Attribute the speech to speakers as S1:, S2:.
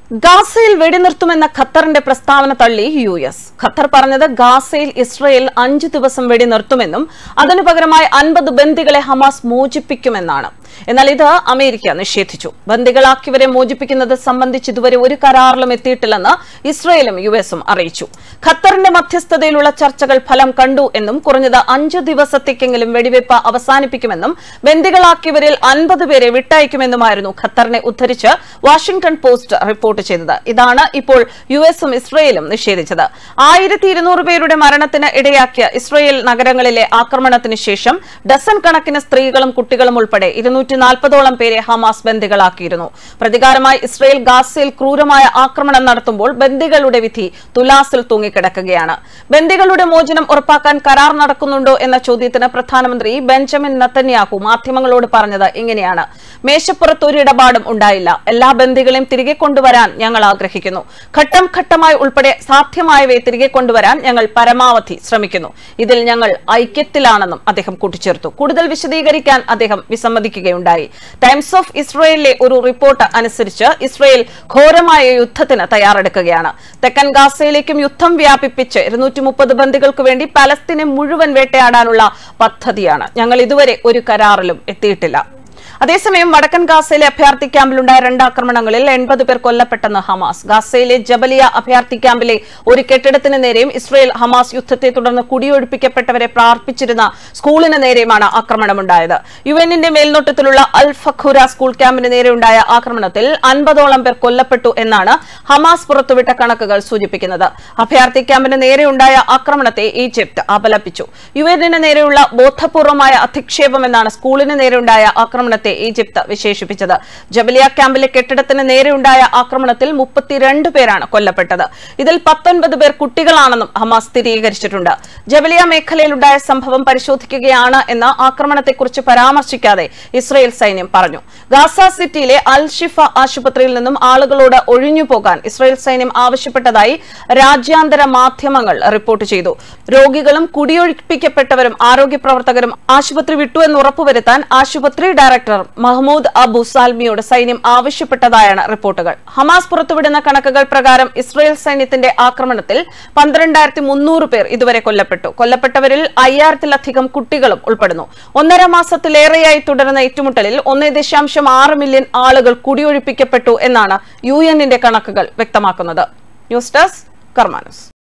S1: ഗാസയിൽ വെടിനിർത്തുമെന്ന ഖത്തറിന്റെ പ്രസ്താവന തള്ളി യു എസ് ഖത്തർ പറഞ്ഞത് ഗാസയിൽ ഇസ്രയേൽ അഞ്ചു ദിവസം വെടിനിർത്തുമെന്നും അതിനു പകരമായി അൻപത് ബന്ദികളെ ഹമാസ് മോചിപ്പിക്കുമെന്നാണ് എന്നാൽ ഇത് അമേരിക്ക നിഷേധിച്ചു ബന്ദികളാക്കിയവരെ മോചിപ്പിക്കുന്നത് സംബന്ധിച്ച് ഇതുവരെ ഒരു കരാറിലും എത്തിയിട്ടില്ലെന്ന് ഇസ്രയേലും യു എസും അറിയിച്ചു ഖത്തറിന്റെ മധ്യസ്ഥതയിലുള്ള ചർച്ചകൾ ഫലം കണ്ടു എന്നും കുറഞ്ഞത് അഞ്ചു ദിവസത്തേക്കെങ്കിലും വെടിവയ്പ് അവസാനിപ്പിക്കുമെന്നും ബന്ദികളാക്കിയവരിൽ അൻപത് പേരെ വിട്ടയക്കുമെന്നുമായിരുന്നു ഖത്തറിനെ ഉദ്ധരിച്ച് വാഷിംഗ്ടൺ പോസ്റ്റ് റിപ്പോർട്ട് ചെയ്തത് ഇതാണ് ഇപ്പോൾ യു എസും ഇസ്രയേലും നിഷേധിച്ചത് ആയിരത്തി ഇരുന്നൂറ് പേരുടെ മരണത്തിന് ഇടയാക്കിയ ഇസ്രയേൽ നഗരങ്ങളിലെ ആക്രമണത്തിന് ശേഷം ഡസൻ കണക്കിന് സ്ത്രീകളും കുട്ടികളും ഉൾപ്പെടെ ഇരുന്നൂറ്റി നാൽപ്പതോളം പേരെ ഹമാസ് ബന്ദികളാക്കിയിരുന്നു പ്രതികാരമായി ഇസ്രയേൽ ഗാസയിൽ ക്രൂരമായ ആക്രമണം നടത്തുമ്പോൾ ബന്ദികളുടെ വിധി തുലാസിൽ തൂങ്ങിക്കിടക്കുകയാണ് ബന്ദികളുടെ മോചനം ഉറപ്പാക്കാൻ കരാർ നടക്കുന്നുണ്ടോ എന്ന ചോദ്യത്തിന് പ്രധാനമന്ത്രി ബെഞ്ചമിൻ നത്തന്യാഹു മാധ്യമങ്ങളോട് പറഞ്ഞത് ഇങ്ങനെയാണ് മേശപ്പുറത്ത് ഒരു ഇടപാടും ഉണ്ടായില്ല എല്ലാ ബന്ദികളെയും തിരികെ കൊണ്ടുവരാൻ ഞങ്ങൾ ആഗ്രഹിക്കുന്നു ഘട്ടം ഘട്ടമായി ഉൾപ്പെടെ സാധ്യമായവയെ തിരികെ കൊണ്ടുവരാൻ ഞങ്ങൾ പരമാവധി ശ്രമിക്കുന്നു ഇതിൽ ഞങ്ങൾ ഐക്യത്തിലാണെന്നും അദ്ദേഹം കൂട്ടിച്ചേർത്തു കൂടുതൽ വിശദീകരിക്കാൻ അദ്ദേഹം വിസമ്മതിക്കുകയുണ്ടായി ടൈംസ് ഓഫ് ഇസ്രയേലിലെ ഒരു റിപ്പോർട്ട് അനുസരിച്ച് ഇസ്രയേൽ ഘോരമായ യുദ്ധത്തിന് തയ്യാറെടുക്കുകയാണ് തെക്കൻ ഗാസയിലേക്കും യുദ്ധം വ്യാപിപ്പിച്ച് ഇരുന്നൂറ്റി മുപ്പത് ബന്ദികൾക്ക് വേണ്ടി പലസ്തീനെ മുഴുവൻ വേട്ടയാടാനുള്ള പദ്ധതിയാണ് ഞങ്ങൾ ഇതുവരെ ഒരു കരാറിലും എത്തിയിട്ടില്ല അതേസമയം വടക്കൻ ഗാസയിലെ അഭയാർത്ഥി ക്യാമ്പിലുണ്ടായ രണ്ട് ആക്രമണങ്ങളിൽ എൺപത് പേർ കൊല്ലപ്പെട്ടെന്ന് ഹമാസ് ഗാസയിലെ ജബലിയ അഭയാർത്ഥി ക്യാമ്പിലെ ഒരു കെട്ടിടത്തിന് നേരെയും ഇസ്രയേൽ ഹമാസ് യുദ്ധത്തെ തുടർന്ന് കുടിയൊഴിപ്പിക്കപ്പെട്ടവരെ പ്രാർത്ഥിച്ചിരുന്ന സ്കൂളിന് നേരെയുമാണ് ആക്രമണമുണ്ടായത് യു എന്നിന്റെ മേൽനോട്ടത്തിലുള്ള അൽ ഫഖുര സ്കൂൾ ക്യാമ്പിന് നേരെയുണ്ടായ ആക്രമണത്തിൽ അൻപതോളം പേർ കൊല്ലപ്പെട്ടു എന്നാണ് ഹമാസ് പുറത്തുവിട്ട കണക്കുകൾ സൂചിപ്പിക്കുന്നത് അഭയാർത്ഥി ക്യാമ്പിന് നേരെയുണ്ടായ ആക്രമണത്തെ ഈജിപ്ത് അപലപിച്ചു യു എന്നിന് നേരെയുള്ള ബോധപൂർവമായ അധിക്ഷേപമെന്നാണ് സ്കൂളിന് നേരെയുണ്ടായ ആക്രമണത്തെ ഈജിപ്ത് വിശേഷിപ്പിച്ചത് ജബലിയ ക്യാമ്പിലെ കെട്ടിടത്തിന് നേരെയുണ്ടായ ആക്രമണത്തിൽ മുപ്പത്തിരണ്ട് പേരാണ് കൊല്ലപ്പെട്ടത് ഇതിൽ പത്തൊൻപത് പേർ കുട്ടികളാണെന്നും ഹമാസ് സ്ഥിരീകരിച്ചിട്ടുണ്ട് ജബലിയ മേഖലയിലുണ്ടായ സംഭവം പരിശോധിക്കുകയാണ് എന്ന ആക്രമണത്തെക്കുറിച്ച് പരാമർശിക്കാതെ ഇസ്രയേൽ സൈന്യം പറഞ്ഞു ഗാസ സിറ്റിയിലെ അൽ ഷിഫ ആശുപത്രിയിൽ നിന്നും ആളുകളോട് ഒഴിഞ്ഞു പോകാൻ ഇസ്രയേൽ സൈന്യം ആവശ്യപ്പെട്ടതായി രാജ്യാന്തര മാധ്യമങ്ങൾ റിപ്പോർട്ട് ചെയ്തു രോഗികളും കുടിയൊഴിപ്പിക്കപ്പെട്ടവരും ആരോഗ്യ പ്രവർത്തകരും ആശുപത്രി വിട്ടു എന്ന് ഉറപ്പുവരുത്താൻ ആശുപത്രി ഡയറക്ടർ മഹ്മൂദ് അബു സാൽമിയോട് സൈന്യം ആവശ്യപ്പെട്ടതായാണ് റിപ്പോർട്ടുകൾ ഹമാസ് പുറത്തുവിടുന്ന കണക്കുകൾ പ്രകാരം ഇസ്രയേൽ സൈന്യത്തിന്റെ ആക്രമണത്തിൽ പന്ത്രണ്ടായിരത്തി മുന്നൂറ് പേർ ഇതുവരെ കൊല്ലപ്പെട്ടു കൊല്ലപ്പെട്ടവരിൽ അയ്യായിരത്തിലധികം കുട്ടികളും ഉൾപ്പെടുന്നു ഒന്നര മാസത്തിലേറെയായി തുടരുന്ന ഏറ്റുമുട്ടലിൽ ഒന്നേ ദശാംശം ആറ് മില്യൺ ആളുകൾ കുടിയൊഴിപ്പിക്കപ്പെട്ടു എന്നാണ് യു എന്നിന്റെ കണക്കുകൾ വ്യക്തമാക്കുന്നത് ന്യൂസ് ഡെസ്ക് കർമാനസ്